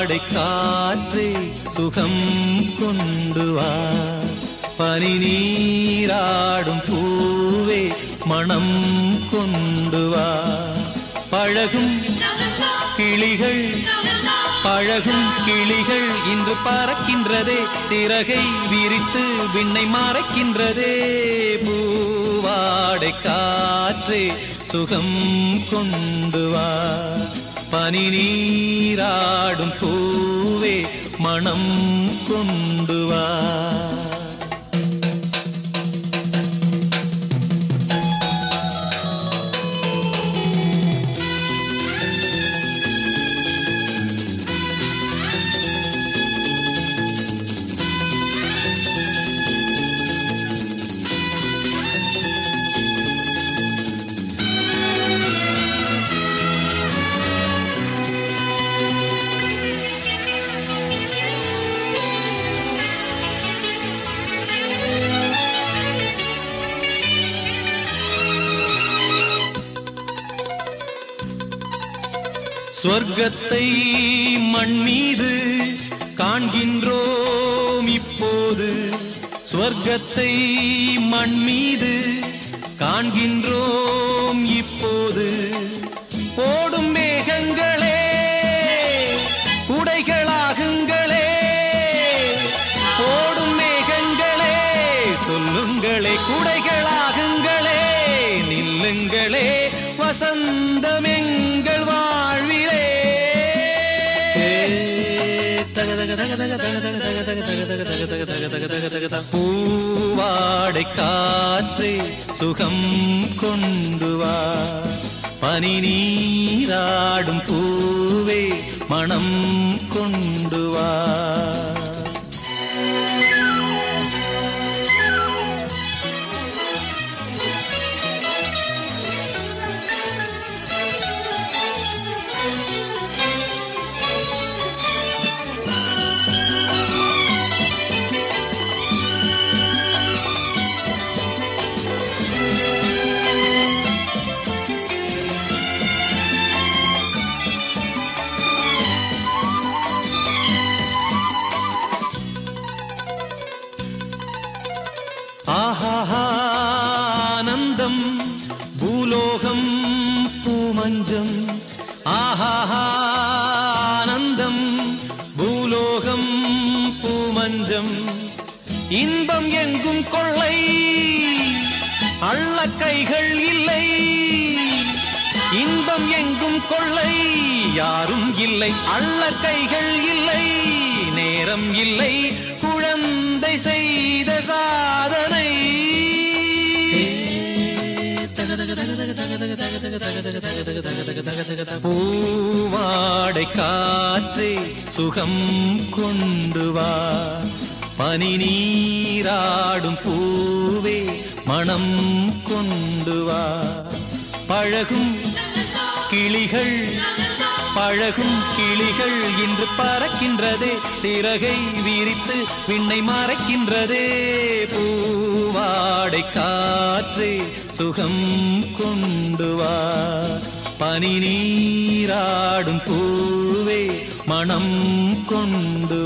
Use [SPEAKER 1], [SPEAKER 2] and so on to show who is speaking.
[SPEAKER 1] பூவாடை காற்றே சுகம் கொண்டு வா பனி நீராடும் பூவே மனம் கொண்டு வா பழகும் கிளிகள் பழகும் கிளிகள் இன்று பறக்கின்றதே சிறகை விரித்து விண்ணை மறைக்கின்றதே பூவாடை காற்றே சுகம் கொண்டு வா பனி நீராடும் பூவே மனம் கொண்டு வா சொர்க்கத்தை மண் மீது காண்கின்றோம் இப்போது சொர்க்கத்தை மண் மீது காண்கின்றோம் இப்போது ஓடும் மேகங்களே உடைகளாகுங்களே ஓடும் மேகங்களே சொல்லுங்களே குடைகளாகுங்களே நில்லுங்களே வசந்தம் எங்கள் வாழ்விலே பூவாடை காற்றே சுகம் கொண்டு வா பனி நீராடும் பூவே மனம் கொண்டு வா ஆஹாஹா ஆனந்தம் பூலோகம் பூமஞ்சம் ஆஹாஹா ஆனந்தம் பூலோகம் பூமஞ்சம் இன்பம் எங்கும் கொள்ளை அள்ள கைகள் இல்லை இன்பம் எங்கும் கொள்ளை யாரும் இல்லை அள்ள கைகள் இல்லை நேரம் இல்லை குழந்தை செய்த சாதனை பூவாடை காற்றே சுகம் கொண்டு வா பனி நீராடும் பூவே மனம் கொண்டு வா பழகும் கிளிகள் பழகும் கிளிகள் இன்று பறக்கின்றதே சிறகை விரித்து விண்ணை மறைக்கின்றதே பூவாடை காற்றே சுகம் கொண்டு வா பனி நீராடும் பூவே மனம் கொண்டு